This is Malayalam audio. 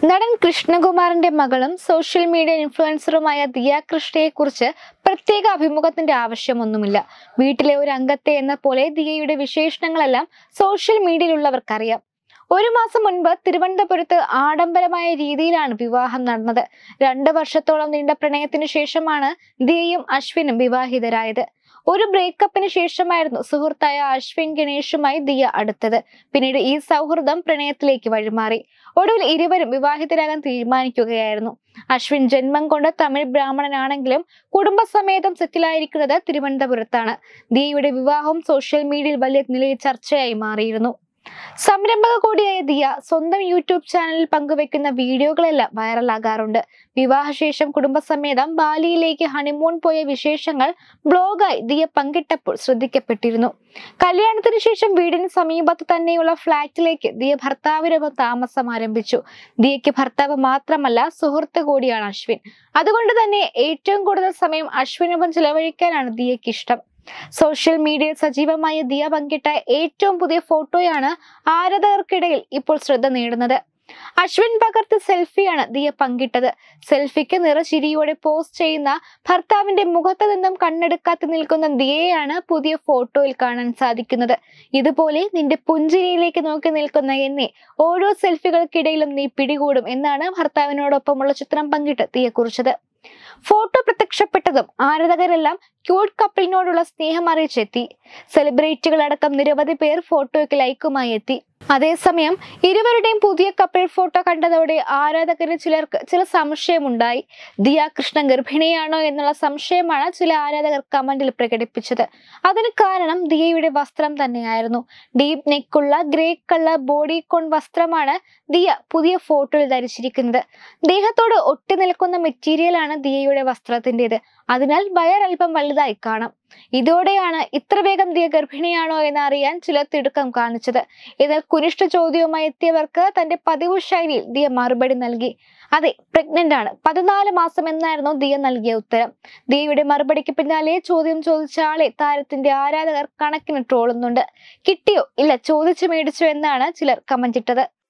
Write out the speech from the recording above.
നടൻ കൃഷ്ണകുമാറിന്റെ മകളും സോഷ്യൽ മീഡിയ ഇൻഫ്ലുവൻസറുമായ ദിയ കൃഷ്ണയെ കുറിച്ച് പ്രത്യേക അഭിമുഖത്തിന്റെ ആവശ്യമൊന്നുമില്ല വീട്ടിലെ ഒരു അംഗത്തെ എന്ന പോലെ ദിയയുടെ വിശേഷണങ്ങളെല്ലാം സോഷ്യൽ മീഡിയയിലുള്ളവർക്കറിയാം ഒരു മാസം മുൻപ് തിരുവനന്തപുരത്ത് ആഡംബരമായ രീതിയിലാണ് വിവാഹം നടന്നത് രണ്ട് വർഷത്തോളം നീണ്ട പ്രണയത്തിനു ശേഷമാണ് ദിയയും അശ്വിനും വിവാഹിതരായത് ഒരു ബ്രേക്കപ്പിന് ശേഷമായിരുന്നു സുഹൃത്തായ അശ്വിൻ ഗണേഷുമായി ദിയ അടുത്തത് പിന്നീട് ഈ സൗഹൃദം പ്രണയത്തിലേക്ക് വഴിമാറി ഒടുവിൽ ഇരുവരും വിവാഹിതരാകാൻ തീരുമാനിക്കുകയായിരുന്നു അശ്വിൻ ജന്മം കൊണ്ട് തമിഴ് ബ്രാഹ്മണനാണെങ്കിലും കുടുംബസമേതം സെറ്റിലായിരിക്കുന്നത് തിരുവനന്തപുരത്താണ് ദിയയുടെ വിവാഹം സോഷ്യൽ മീഡിയയിൽ വലിയ നിലയിൽ ചർച്ചയായി മാറിയിരുന്നു സംരംഭക കൂടിയായ ദിയ സ്വന്തം യൂട്യൂബ് ചാനലിൽ പങ്കുവെക്കുന്ന വീഡിയോകളെല്ലാം വൈറലാകാറുണ്ട് വിവാഹശേഷം കുടുംബസമേതം ബാലിയിലേക്ക് ഹണിമൂൺ പോയ വിശേഷങ്ങൾ ബ്ലോഗായി ദിയ പങ്കിട്ടപ്പോൾ ശ്രദ്ധിക്കപ്പെട്ടിരുന്നു കല്യാണത്തിന് ശേഷം വീടിന് സമീപത്ത് തന്നെയുള്ള ഫ്ളാറ്റിലേക്ക് ദിയ ഭർത്താവിനൊപ്പം താമസം ആരംഭിച്ചു ദിയയ്ക്ക് ഭർത്താവ് മാത്രമല്ല സുഹൃത്ത് കൂടിയാണ് അശ്വിൻ അതുകൊണ്ട് തന്നെ ഏറ്റവും കൂടുതൽ സമയം അശ്വിനൊപ്പം ചിലവഴിക്കാനാണ് ദിയയ്ക്ക് ഇഷ്ടം സോഷ്യൽ മീഡിയയിൽ സജീവമായ ദിയ പങ്കിട്ട ഏറ്റവും പുതിയ ഫോട്ടോയാണ് ആരാധകർക്കിടയിൽ ഇപ്പോൾ ശ്രദ്ധ നേടുന്നത് അശ്വിൻ പകർത്തിയ സെൽഫിയാണ് ദിയ പങ്കിട്ടത് സെൽഫിക്ക് നിറചിരിയോടെ പോസ്റ്റ് ചെയ്യുന്ന ഭർത്താവിന്റെ മുഖത്ത് നിന്നും കണ്ണെടുക്കാതെ നിൽക്കുന്ന ദിയയാണ് പുതിയ ഫോട്ടോയിൽ കാണാൻ സാധിക്കുന്നത് ഇതുപോലെ നിന്റെ പുഞ്ചിരിയിലേക്ക് നോക്കി നിൽക്കുന്ന എന്നെ ഓരോ സെൽഫികൾക്കിടയിലും നീ പിടികൂടും എന്നാണ് ഭർത്താവിനോടൊപ്പമുള്ള ചിത്രം പങ്കിട്ട് ദിയ കുറിച്ചത് ഫോട്ടോ പ്രത്യക്ഷപ്പെട്ടതും ആരാധകരെല്ലാം ക്യൂട്ട് കപ്പിളിനോടുള്ള സ്നേഹം അറിയിച്ചെത്തി സെലിബ്രിറ്റികളടക്കം നിരവധി പേർ ഫോട്ടോയ്ക്ക് ലൈക്കുമായി എത്തി അതേസമയം ഇരുവരുടെയും പുതിയ കപ്പിൾ ഫോട്ടോ കണ്ടതോടെ ആരാധകരിൽ ചിലർക്ക് ചില സംശയമുണ്ടായി ദിയ കൃഷ്ണൻ ഗർഭിണിയാണോ എന്നുള്ള സംശയമാണ് ചില ആരാധകർ കമന്റിൽ പ്രകടിപ്പിച്ചത് അതിന് കാരണം ദിയയുടെ വസ്ത്രം തന്നെയായിരുന്നു ഡീപ് നെക്കുള്ള ഗ്രേ കളർ ബോഡി കോൺ വസ്ത്രമാണ് ദിയ പുതിയ ഫോട്ടോയിൽ ധരിച്ചിരിക്കുന്നത് ദേഹത്തോട് ഒട്ടി നിൽക്കുന്ന മെറ്റീരിയലാണ് ദിയയുടെ വസ്ത്രത്തിൻ്റെത് അതിനാൽ വയർ അല്പം വലുതായി കാണാം ഇതോടെയാണ് ഇത്ര വേഗം ദിയ ഗർഭിണിയാണോ എന്ന് അറിയാൻ ചിലർ തിടുക്കം കാണിച്ചത് എന്നാൽ കുനിഷ്ഠ ചോദ്യവുമായി എത്തിയവർക്ക് തന്റെ പതിവ് ശൈലിയിൽ ദിയ മറുപടി നൽകി അതെ പ്രഗ്നന്റ് ആണ് പതിനാല് മാസം എന്നായിരുന്നു ദിയ നൽകിയ ഉത്തരം ദിയയുടെ മറുപടിക്ക് പിന്നാലെ ചോദ്യം ചോദിച്ച ആളെ താരത്തിന്റെ ആരാധകർ കണക്കിന് ട്രോളുന്നുണ്ട് കിട്ടിയോ ഇല്ല ചോദിച്ചു മേടിച്ചു എന്നാണ് ചിലർ കമന്റിട്ടത്